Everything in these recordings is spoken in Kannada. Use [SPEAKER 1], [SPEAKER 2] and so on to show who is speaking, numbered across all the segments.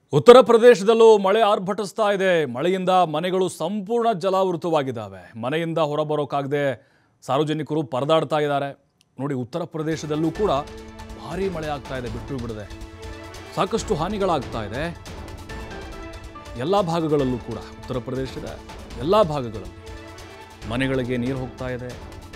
[SPEAKER 1] ಉತ್ತರ ಪ್ರದೇಶದಲ್ಲೂ ಮಳೆ ಆರ್ಭಟಿಸ್ತಾ ಇದೆ ಮಳೆಯಿಂದ ಮನೆಗಳು ಸಂಪೂರ್ಣ ಜಲಾವೃತವಾಗಿದ್ದಾವೆ ಮನೆಯಿಂದ ಹೊರಬರೋಕ್ಕಾಗದೆ ಸಾರ್ವಜನಿಕರು ಪರದಾಡ್ತಾ ಇದ್ದಾರೆ ನೋಡಿ ಉತ್ತರ ಪ್ರದೇಶದಲ್ಲೂ ಕೂಡ ಭಾರಿ ಮಳೆ ಆಗ್ತಾ ಇದೆ ಬಿಟ್ಟು ಬಿಡದೆ ಸಾಕಷ್ಟು ಹಾನಿಗಳಾಗ್ತಾ ಇದೆ ಎಲ್ಲ ಭಾಗಗಳಲ್ಲೂ ಕೂಡ ಉತ್ತರ ಪ್ರದೇಶದ ಎಲ್ಲ ಭಾಗಗಳಲ್ಲೂ ಮನೆಗಳಿಗೆ ನೀರು ಹೋಗ್ತಾ ಇದೆ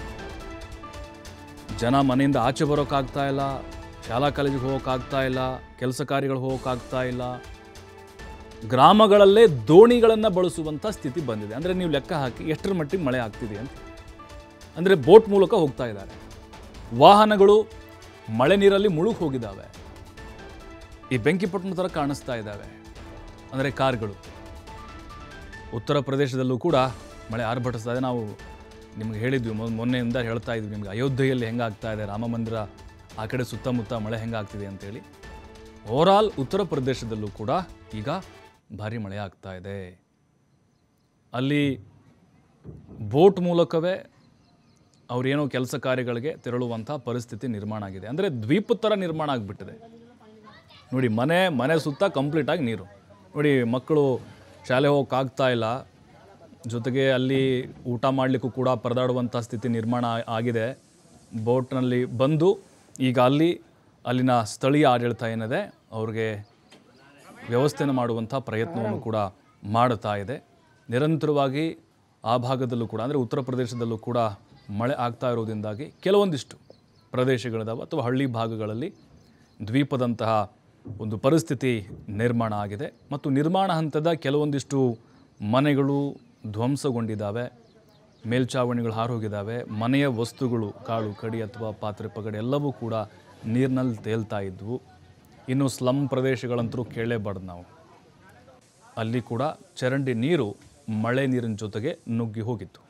[SPEAKER 1] ಜನ ಮನೆಯಿಂದ ಆಚೆ ಬರೋಕ್ಕಾಗ್ತಾ ಇಲ್ಲ ಶಾಲಾ ಕಾಲೇಜಿಗೆ ಹೋಗೋಕ್ಕಾಗ್ತಾ ಇಲ್ಲ ಕೆಲಸ ಕಾರ್ಯಗಳು ಹೋಗೋಕ್ಕಾಗ್ತಾ ಇಲ್ಲ ಗ್ರಾಮಗಳಲ್ಲೇ ದೋಣಿಗಳನ್ನು ಬಳಸುವಂಥ ಸ್ಥಿತಿ ಬಂದಿದೆ ಅಂದರೆ ನೀವು ಲೆಕ್ಕ ಹಾಕಿ ಎಷ್ಟರ ಮಟ್ಟಿಗೆ ಮಳೆ ಆಗ್ತಿದೆ ಅಂತ ಅಂದರೆ ಬೋಟ್ ಮೂಲಕ ಹೋಗ್ತಾ ಇದ್ದಾರೆ ವಾಹನಗಳು ಮಳೆ ನೀರಲ್ಲಿ ಮುಳುಗಿ ಹೋಗಿದ್ದಾವೆ ಈ ಬೆಂಕಿಪಟ್ಟಣ ಥರ ಕಾಣಿಸ್ತಾ ಇದ್ದಾವೆ ಅಂದರೆ ಕಾರ್ಗಳು ಉತ್ತರ ಪ್ರದೇಶದಲ್ಲೂ ಕೂಡ ಮಳೆ ಆರ್ಭಟಿಸ್ತಾ ಇದೆ ನಾವು ನಿಮ್ಗೆ ಹೇಳಿದ್ವಿ ಮೊನ್- ಮೊನ್ನೆಯಿಂದ ಹೇಳ್ತಾ ಇದ್ವಿ ನಿಮ್ಗೆ ಅಯೋಧ್ಯೆಯಲ್ಲಿ ಹೆಂಗಾಗ್ತಾ ಇದೆ ರಾಮ ಮಂದಿರ ಆ ಕಡೆ ಸುತ್ತಮುತ್ತ ಮಳೆ ಹೆಂಗಾಗ್ತಿದೆ ಅಂತೇಳಿ ಓವರಾಲ್ ಉತ್ತರ ಪ್ರದೇಶದಲ್ಲೂ ಕೂಡ ಈಗ ಭಾರಿ ಮಳೆ ಆಗ್ತಾ ಇದೆ ಅಲ್ಲಿ ಬೋಟ್ ಮೂಲಕವೇ ಅವರೇನೋ ಕೆಲಸ ಕಾರ್ಯಗಳಿಗೆ ತೆರಳುವಂಥ ಪರಿಸ್ಥಿತಿ ನಿರ್ಮಾಣ ಆಗಿದೆ ಅಂದರೆ ದ್ವೀಪದ ಥರ ನಿರ್ಮಾಣ ಆಗಿಬಿಟ್ಟಿದೆ ನೋಡಿ ಮನೆ ಮನೆ ಸುತ್ತ ಕಂಪ್ಲೀಟಾಗಿ ನೀರು ನೋಡಿ ಮಕ್ಕಳು ಶಾಲೆ ಹೋಗೋಕ್ಕಾಗ್ತಾ ಇಲ್ಲ ಜೊತೆಗೆ ಅಲ್ಲಿ ಊಟ ಮಾಡಲಿಕ್ಕೂ ಕೂಡ ಪರದಾಡುವಂಥ ಸ್ಥಿತಿ ನಿರ್ಮಾಣ ಆ- ಆಗಿದೆ ಬೋಟ್ನಲ್ಲಿ ಬಂದು ಈಗ ಅಲ್ಲಿ ಅಲ್ಲಿನ ಸ್ಥಳೀಯ ಆಡಳಿತ ಏನಿದೆ ಅವ್ರಿಗೆ ವ್ಯವಸ್ಥೆನ ಮಾಡುವಂಥ ಪ್ರಯತ್ನವನ್ನು ಕೂಡ ಮಾಡುತ್ತಾ ಇದೆ ನಿರಂತರವಾಗಿ ಆ ಭಾಗದಲ್ಲೂ ಕೂಡ ಅಂದರೆ ಉತ್ತರ ಪ್ರದೇಶದಲ್ಲೂ ಕೂಡ ಮಳೆ ಆಗ್ತಾ ಇರೋದ್ರಿಂದಾಗಿ ಕೆಲವೊಂದಿಷ್ಟು ಪ್ರದೇಶಗಳಿದಾವೆ ಅಥವಾ ಹಳ್ಳಿ ಭಾಗಗಳಲ್ಲಿ ದ್ವೀಪದಂತಹ ಒಂದು ಪರಿಸ್ಥಿತಿ ನಿರ್ಮಾಣ ಆಗಿದೆ ಮತ್ತು ನಿರ್ಮಾಣ ಹಂತದ ಕೆಲವೊಂದಿಷ್ಟು ಮನೆಗಳು ಧ್ವಂಸಗೊಂಡಿದ್ದಾವೆ ಮೇಲ್ಛಾವಣಿಗಳು ಹಾರೋಗಿದ್ದಾವೆ ಮನೆಯ ವಸ್ತುಗಳು ಕಾಳು ಕಡಿ ಅಥವಾ ಪಾತ್ರೆ ಪಗಡೆ ಎಲ್ಲವೂ ಕೂಡ ನೀರಿನಲ್ಲಿ ತೇಲ್ತಾ ಇದ್ವು ಇನ್ನು ಸ್ಲಮ್ ಪ್ರದೇಶಗಳಂತರೂ ಕೇಳಲೇಬಾರ್ದು ನಾವು ಅಲ್ಲಿ ಕೂಡ ಚರಂಡಿ ನೀರು ಮಳೆ ನೀರಿನ ಜೊತೆಗೆ ನುಗ್ಗಿ ಹೋಗಿತ್ತು